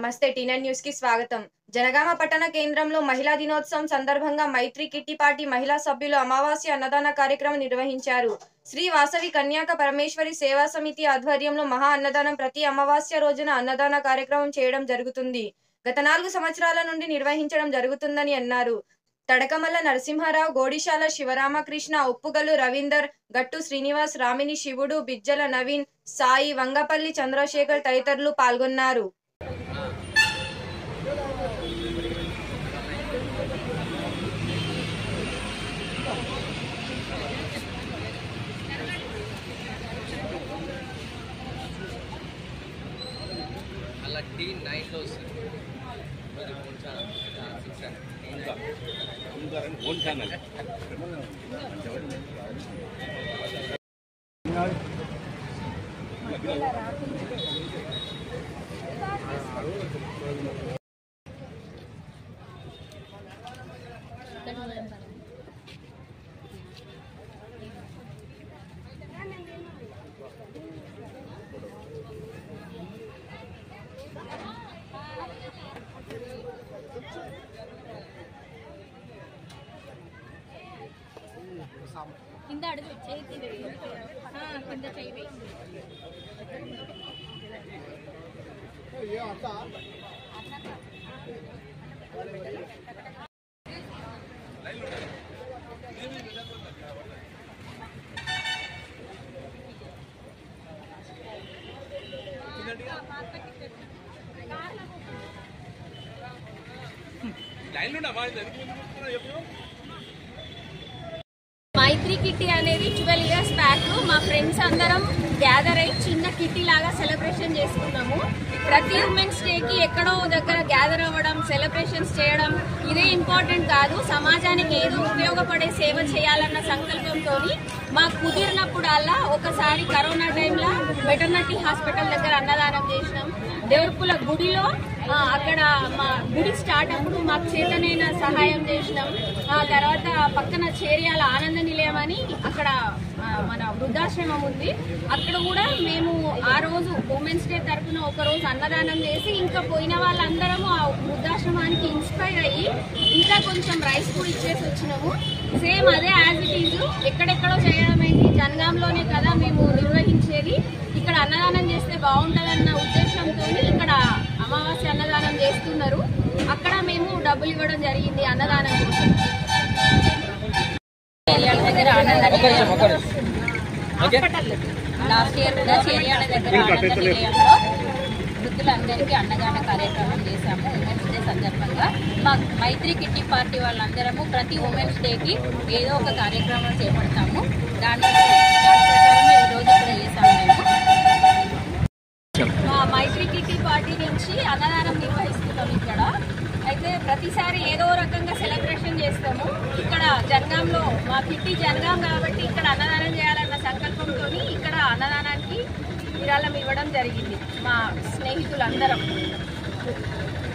నమస్తే టీనెన్ న్యూస్ కి స్వాగతం జనగామ పట్టణ కేంద్రంలో మహిళా దినోత్సవం సందర్భంగా మైత్రి కిట్టి పార్టీ మహిళా సభ్యులు అమావాస్య అన్నదాన కార్యక్రమం నిర్వహించారు శ్రీ వాసవి కన్యాక పరమేశ్వరి సేవా సమితి ఆధ్వర్యంలో మహా అన్నదానం ప్రతి అమావాస్య రోజున అన్నదాన కార్యక్రమం చేయడం జరుగుతుంది గత నాలుగు సంవత్సరాల నుండి నిర్వహించడం జరుగుతుందని అన్నారు తడకమల్ల నరసింహారావు గోడిశాల శివరామకృష్ణ ఉప్పుగలు రవీందర్ గట్టు శ్రీనివాస్ రామిని శివుడు బిజ్జల నవీన్ సాయి వంగపల్లి చంద్రశేఖర్ తదితరులు పాల్గొన్నారు అలా టీ నైన్లో వస్తుంది మరి మూడు ఛానల్ సిక్స్ ఓన్ ఛానల్ కింద అడుగు చేతి వేయి. ఆ, కింద చేయి వేయి. మైత్రి కిట్టి అనేది ట్వెల్వ్ ఇయర్స్ బ్యాక్ మా ఫ్రెండ్స్ అందరం గ్యాదర్ అయ్యి చిన్న కిట్టి లాగా సెలబ్రేషన్ చేసుకున్నాము ప్రతి ఉమెన్స్ డే కి ఎక్కడో దగ్గర గ్యాదర్ అవ్వడం సెలబ్రేషన్స్ చేయడం ఇదే ఇంపార్టెంట్ కాదు సమాజానికి ఏదో ఉపయోగపడే సేవ చేయాలన్న సంకల్పంతో మాకు కుదిరినప్పుడల్లా ఒకసారి కరోనా టైంలో వెటర్నరీ హాస్పిటల్ దగ్గర అన్నదానం చేసినాం దేవరపుల గుడిలో ఆ, అక్కడ మా గుడి స్టార్ట్ అప్పుడు మాకు చేతనైన సహాయం చేసినాం ఆ తర్వాత పక్కన చేరియాల ఆనంద నిలయం అని అక్కడ ఆ, మన వృద్ధాశ్రమం ఉంది అక్కడ కూడా మేము ఆ రోజు ఉమెన్స్ డే తరఫున ఒక రోజు అన్నదానం చేసి ఇంకా పోయిన వాళ్ళందరము ఆ వృద్ధాశ్రమానికి ఇన్స్పైర్ అయ్యి ఇంకా కొంచెం రైస్ కూడా ఇచ్చేసి వచ్చినాము సేమ్ అదే యాజ్ ఇట్ ఈజ్ ఎక్కడెక్కడో చేయడం ఏంటి జనగాంలోనే కదా మేము నిర్వహించేది ఇక్కడ అన్నదానం చేస్తే బాగుంటుందన్న ఉద్దేశంతో ఇక్కడ అమావాస్య అన్నదానం చేస్తున్నారు అక్కడ మేము డబ్బులు ఇవ్వడం జరిగింది అన్నదానం కోసం చేర్యాల దగ్గర ఆనంద హాస్పిటల్ లాస్ట్ ఇయర్ కూడా చేర్యాల దగ్గర ఆనంద నిలయంలో వృద్ధులందరికీ అన్నదాన కార్యక్రమం చేశాము ఉమెన్స్ డే సందర్భంగా మా మైత్రి కిట్టి పార్టీ వాళ్ళందరము ప్రతి ఉమెన్స్ డేకి ఏదో ఒక కార్యక్రమం చేపడతాము దాని దాని ప్రకారమే ఈ రోజు ఇక్కడ చేశాము మేము మా మైత్రి కిట్టి పార్టీ నుంచి అన్నదానం నిర్వహిస్తున్నాం ఇక్కడ అయితే ప్రతిసారి ఏదో రకంగా సెలబ్రేషన్ చేస్తాము ఇక్కడ జనగాంలో మా కిట్టి జనగాం కాబట్టి ఇక్కడ అన్నదానం చేయాలన్న సంకల్పంతో ఇక్కడ అన్నదానానికి విరాళం ఇవ్వడం జరిగింది మా స్నేహితులందరం